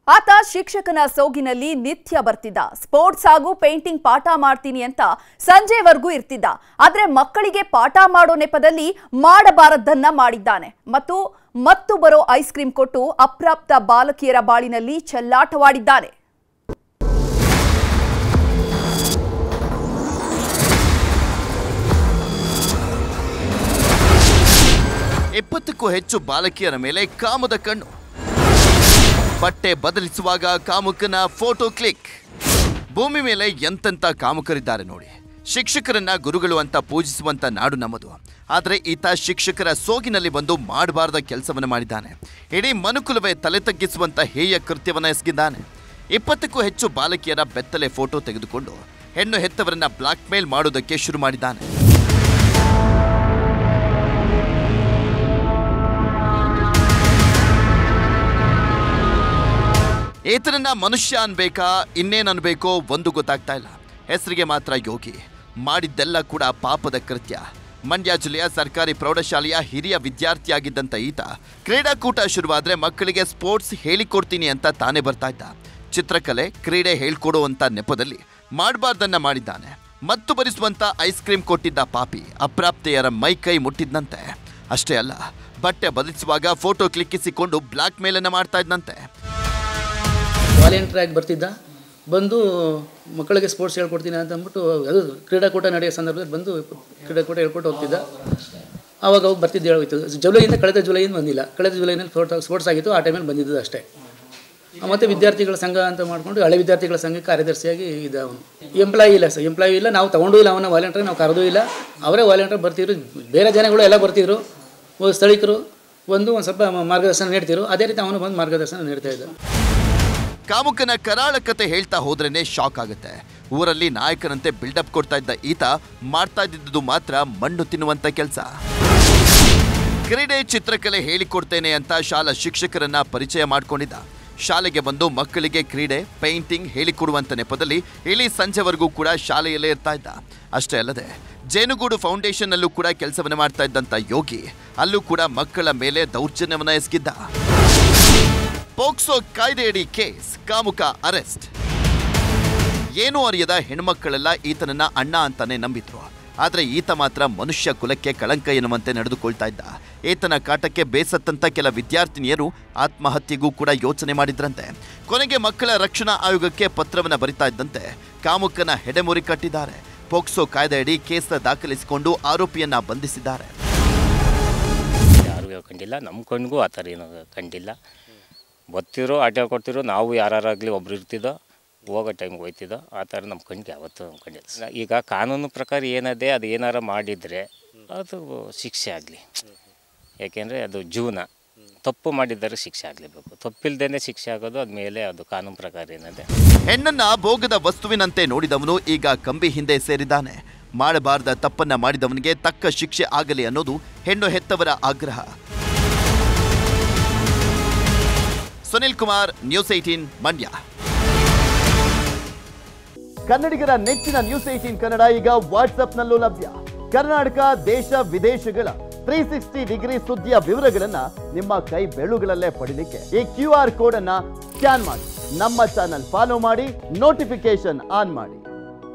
ಆತ ಶಿಕ್ಷಕನ ಸೋಗಿನಲ್ಲಿ ನಿತ್ಯ ಬರ್ತಿದ್ದ ಸ್ಪೋರ್ಟ್ಸ್ ಹಾಗೂ ಪೇಂಟಿಂಗ್ ಪಾಠ ಮಾಡ್ತೀನಿ ಅಂತ ಸಂಜೆವರೆಗೂ ಇರ್ತಿದ್ದ ಆದ್ರೆ ಮಕ್ಕಳಿಗೆ ಪಾಠ ಮಾಡೋ ನೆಪದಲ್ಲಿ ಮಾಡಬಾರದ್ದನ್ನ ಮಾಡಿದ್ದಾನೆ ಮತ್ತು ಮತ್ತು ಬರೋ ಐಸ್ ಕ್ರೀಂ ಕೊಟ್ಟು ಅಪ್ರಾಪ್ತ ಬಾಲಕಿಯರ ಬಾಳಿನಲ್ಲಿ ಚೆಲ್ಲಾಟವಾಡಿದ್ದಾನೆ ಇಪ್ಪತ್ತಕ್ಕೂ ಹೆಚ್ಚು ಬಾಲಕಿಯರ ಮೇಲೆ ಕಾಮದ ಕಣ್ಣು ಬಟ್ಟೆ ಬದಲಿಸುವಾಗ ಕಾಮುಕನ ಫೋಟೋ ಕ್ಲಿಕ್ ಭೂಮಿ ಮೇಲೆ ಎಂತೆಂಥ ಕಾಮುಕರಿದ್ದಾರೆ ನೋಡಿ ಶಿಕ್ಷಕರನ್ನ ಗುರುಗಳು ಅಂತ ಪೂಜಿಸುವಂತ ನಾಡು ನಮ್ಮದು ಆದರೆ ಈತ ಶಿಕ್ಷಕರ ಸೋಗಿನಲ್ಲಿ ಬಂದು ಮಾಡಬಾರದ ಕೆಲಸವನ್ನು ಮಾಡಿದ್ದಾನೆ ಇಡೀ ಮನುಕುಲವೇ ತಲೆ ತಗ್ಗಿಸುವಂತ ಹೇಯ ಕೃತ್ಯವನ್ನ ಎಸಗಿದ್ದಾನೆ ಇಪ್ಪತ್ತಕ್ಕೂ ಹೆಚ್ಚು ಬಾಲಕಿಯರ ಬೆತ್ತಲೆ ಫೋಟೋ ತೆಗೆದುಕೊಂಡು ಹೆಣ್ಣು ಹೆತ್ತವರನ್ನ ಬ್ಲಾಕ್ ಮೇಲ್ ಮಾಡೋದಕ್ಕೆ ಶುರು ಮಾಡಿದ್ದಾನೆ ಈತನನ್ನ ಮನುಷ್ಯ ಅನ್ಬೇಕಾ ಇನ್ನೇನ್ ಅನ್ಬೇಕೋ ಒಂದು ಗೊತ್ತಾಗ್ತಾ ಇಲ್ಲ ಹೆಸರಿಗೆ ಮಾತ್ರ ಯೋಗಿ ಮಾಡಿದ್ದೆಲ್ಲ ಕೂಡ ಪಾಪದ ಕೃತ್ಯ ಮಂಡ್ಯ ಜಿಲ್ಲೆಯ ಸರ್ಕಾರಿ ಪ್ರೌಢಶಾಲೆಯ ಹಿರಿಯ ವಿದ್ಯಾರ್ಥಿಯಾಗಿದ್ದಂಥ ಈತ ಕ್ರೀಡಾಕೂಟ ಶುರುವಾದ್ರೆ ಮಕ್ಕಳಿಗೆ ಸ್ಪೋರ್ಟ್ಸ್ ಹೇಳಿಕೊಡ್ತೀನಿ ಅಂತ ತಾನೇ ಬರ್ತಾ ಇದ್ದ ಚಿತ್ರಕಲೆ ಕ್ರೀಡೆ ಹೇಳ್ಕೊಡುವಂತ ನೆಪದಲ್ಲಿ ಮಾಡಬಾರ್ದನ್ನ ಮಾಡಿದ್ದಾನೆ ಮತ್ತು ಬರಿಸುವಂತ ಐಸ್ ಕ್ರೀಮ್ ಕೊಟ್ಟಿದ್ದ ಪಾಪಿ ಅಪ್ರಾಪ್ತೆಯರ ಮೈ ಕೈ ಮುಟ್ಟಿದ್ದಂತೆ ಅಷ್ಟೇ ಅಲ್ಲ ಬಟ್ಟೆ ಬದಲಿಸುವಾಗ ಫೋಟೋ ಕ್ಲಿಕ್ಕಿಸಿಕೊಂಡು ಬ್ಲಾಕ್ ಮೇಲನ್ನ ಮಾಡ್ತಾ ಇದ್ದಂತೆ ವಾಲಂಟಿಯರ್ ಆಗಿ ಬರ್ತಿದ್ದ ಬಂದು ಮಕ್ಕಳಿಗೆ ಸ್ಪೋರ್ಟ್ಸ್ ಹೇಳ್ಕೊಡ್ತೀನಿ ಅಂತ ಅಂದ್ಬಿಟ್ಟು ಅದು ಕ್ರೀಡಾಕೂಟ ನಡೆಯೋ ಸಂದರ್ಭದಲ್ಲಿ ಬಂದು ಕ್ರೀಡಾಕೂಟ ಹೇಳ್ಕೊಟ್ಟು ಹೋಗ್ತಿದ್ದ ಆವಾಗ ಅವಾಗ ಬರ್ತಿದ್ದು ಹೇಳೋಯ್ತು ಜುಲೈಯಿಂದ ಕಳೆದ ಜುಲೈಯಿಂದ ಬಂದಿಲ್ಲ ಕಳೆದ ಜುಲೈನಲ್ಲಿ ಫೋಟೋ ಸ್ಪೋರ್ಟ್ಸ್ ಆಗಿತ್ತು ಆ ಟೈಮಲ್ಲಿ ಬಂದಿದ್ದು ಅಷ್ಟೇ ಮತ್ತು ವಿದ್ಯಾರ್ಥಿಗಳ ಸಂಘ ಅಂತ ಮಾಡಿಕೊಂಡು ಹಳೆ ವಿದ್ಯಾರ್ಥಿಗಳ ಸಂಘಕ್ಕೆ ಕಾರ್ಯದರ್ಶಿಯಾಗಿ ಇದ್ದ ಅವನು ಎಂಪ್ಲಾಯಿ ಇಲ್ಲ ಸರ್ ಎಂಪ್ಲಾಯಿ ಇಲ್ಲ ನಾವು ತಗೊಂಡೂ ಇಲ್ಲ ಅವನ ವಾಲಂಟಿಯರ್ ನಾವು ಕರೆದೂ ಇಲ್ಲ ಅವರೇ ವಾಲಂಟಿಯರ್ ಬರ್ತಿದ್ರು ಬೇರೆ ಜನಗಳು ಎಲ್ಲ ಬರ್ತಿದ್ರು ಒ- ಸ್ಥಳೀಕರು ಬಂದು ಒಂದು ಸ್ವಲ್ಪ ಮಾರ್ಗದರ್ಶನ ನೀಡ್ತಿದ್ರು ಅದೇ ರೀತಿ ಅವನು ಬಂದು ಮಾರ್ಗದರ್ಶನ ನೀಡ್ತಾ ಇದ್ದ ಕಾಮುಕನ ಕರಾಳ ಕತೆ ಹೇಳ್ತಾ ಹೋದ್ರೇನೆ ಶಾಕ್ ಆಗುತ್ತೆ ಊರಲ್ಲಿ ನಾಯಕನಂತೆ ಬಿಲ್ಡಪ್ ಕೊಡ್ತಾ ಇದ್ದ ಈತ ಮಾಡ್ತಾ ಇದ್ದಿದ್ದು ಮಾತ್ರ ಮಣ್ಣು ತಿನ್ನುವಂತ ಕೆಲಸ ಕ್ರೀಡೆ ಚಿತ್ರಕಲೆ ಹೇಳಿಕೊಡ್ತೇನೆ ಅಂತ ಶಾಲಾ ಶಿಕ್ಷಕರನ್ನ ಪರಿಚಯ ಮಾಡ್ಕೊಂಡಿದ್ದ ಶಾಲೆಗೆ ಬಂದು ಮಕ್ಕಳಿಗೆ ಕ್ರೀಡೆ ಪೇಂಟಿಂಗ್ ಹೇಳಿಕೊಡುವಂತ ನೆಪದಲ್ಲಿ ಇಳಿ ಸಂಜೆವರೆಗೂ ಕೂಡ ಶಾಲೆಯಲ್ಲೇ ಇರ್ತಾ ಇದ್ದ ಅಷ್ಟೇ ಅಲ್ಲದೆ ಜೇನುಗೂಡು ಫೌಂಡೇಶನ್ ಅಲ್ಲೂ ಕೂಡ ಕೆಲಸವನ್ನ ಮಾಡ್ತಾ ಇದ್ದಂತ ಯೋಗಿ ಅಲ್ಲೂ ಕೂಡ ಮಕ್ಕಳ ಮೇಲೆ ದೌರ್ಜನ್ಯವನ್ನ ಎಸಗಿದ್ದ ಪೋಕ್ಸೋ ಕಾಯ್ದೆಯಡಿ ಕೇಸ್ ಕಾಮುಕ ಅರೆಸ್ಟ್ ಏನೂ ಅರಿಯದ ಹೆಣ್ಮಕ್ಕಳೆಲ್ಲ ಈತನನ್ನ ಅಣ್ಣ ಅಂತಾನೆ ನಂಬಿದ್ರು ಆದ್ರೆ ಈತ ಮಾತ್ರ ಮನುಷ್ಯ ಕುಲಕ್ಕೆ ಕಳಂಕ ಎನ್ನುವಂತೆ ನಡೆದುಕೊಳ್ತಾ ಇದ್ದ ಈತನ ಕಾಟಕ್ಕೆ ಬೇಸತ್ತಂತ ಕೆಲ ವಿದ್ಯಾರ್ಥಿನಿಯರು ಆತ್ಮಹತ್ಯೆಗೂ ಕೂಡ ಯೋಚನೆ ಮಾಡಿದ್ರಂತೆ ಕೊನೆಗೆ ಮಕ್ಕಳ ರಕ್ಷಣಾ ಆಯೋಗಕ್ಕೆ ಪತ್ರವನ್ನ ಬರಿತಾ ಇದ್ದಂತೆ ಕಾಮುಕನ ಹೆಡೆಮುರಿ ಕಟ್ಟಿದ್ದಾರೆ ಪೋಕ್ಸೋ ಕಾಯ್ದೆಯಡಿ ಕೇಸ್ ದಾಖಲಿಸಿಕೊಂಡು ಆರೋಪಿಯನ್ನ ಬಂಧಿಸಿದ್ದಾರೆ ಯಾರಿಗೂ ಕಂಡಿಲ್ಲ ನಮ್ಮ ಕಣ್ಗೂ ಆ ಥರ ಏನೂ ಕಂಡಿಲ್ಲ ಬರ್ತಿರೋ ಆಟೋ ಕೊಡ್ತಿರೋ ನಾವು ಯಾರಾಗಲಿ ಒಬ್ರು ಇರ್ತಿದ್ದೋ ಹೋಗೋ ಟೈಮ್ಗೆ ಹೋಯ್ತಿದ್ದೋ ಆ ಥರ ನಮ್ಮ ಕಣ್ಗೆ ಯಾವತ್ತೂ ಕಂಡಿಲ್ಲ ಈಗ ಕಾನೂನು ಪ್ರಕಾರ ಏನದೆ ಅದು ಏನಾರ ಮಾಡಿದರೆ ಅದು ಶಿಕ್ಷೆ ಆಗಲಿ ಯಾಕೆಂದರೆ ಅದು ಜೀವನ ತಪ್ಪು ಮಾಡಿದರೆ ಶಿಕ್ಷೆ ಆಗಲೇಬೇಕು ತಪ್ಪಿಲ್ದೇ ಶಿಕ್ಷೆ ಆಗೋದು ಅದ್ಮೇಲೆ ಅದು ಕಾನೂನು ಪ್ರಕಾರ ಏನದೆ ಹೆಣ್ಣನ್ನ ಭೋಗದ ವಸ್ತುವಿನಂತೆ ನೋಡಿದವನು ಈಗ ಕಂಬಿ ಹಿಂದೆ ಸೇರಿದ್ದಾನೆ ಮಾಡಬಾರದ ತಪ್ಪನ್ನ ಮಾಡಿದವನಿಗೆ ತಕ್ಕ ಶಿಕ್ಷೆ ಆಗಲಿ ಅನ್ನೋದು ಹೆಣ್ಣು ಹೆತ್ತವರ ಆಗ್ರಹ ಸುನಿಲ್ ಕುಮಾರ್ ನ್ಯೂಸ್ ಏಟೀನ್ ಮಂಡ್ಯ ಕನ್ನಡಿಗರ ನೆಚ್ಚಿನ ನ್ಯೂಸ್ ಏಟೀನ್ ಕನ್ನಡ ಈಗ ವಾಟ್ಸ್ಆಪ್ನಲ್ಲೂ ಲಭ್ಯ ಕರ್ನಾಟಕ ದೇಶ ವಿದೇಶಗಳ ತ್ರೀ ಸಿಕ್ಸ್ಟಿ ಡಿಗ್ರಿ ಸುದ್ದಿಯ ವಿವರಗಳನ್ನ ನಿಮ್ಮ ಕೈ ಬೆಳುಗಳಲ್ಲೇ ಪಡಿಲಿಕ್ಕೆ ಈ ಕ್ಯೂ ಆರ್ ಕೋಡ್ ಅನ್ನ ಸ್ಕ್ಯಾನ್ ಮಾಡಿ ನಮ್ಮ ಚಾನಲ್ ಫಾಲೋ ಮಾಡಿ ನೋಟಿಫಿಕೇಶನ್ ಆನ್ ಮಾಡಿ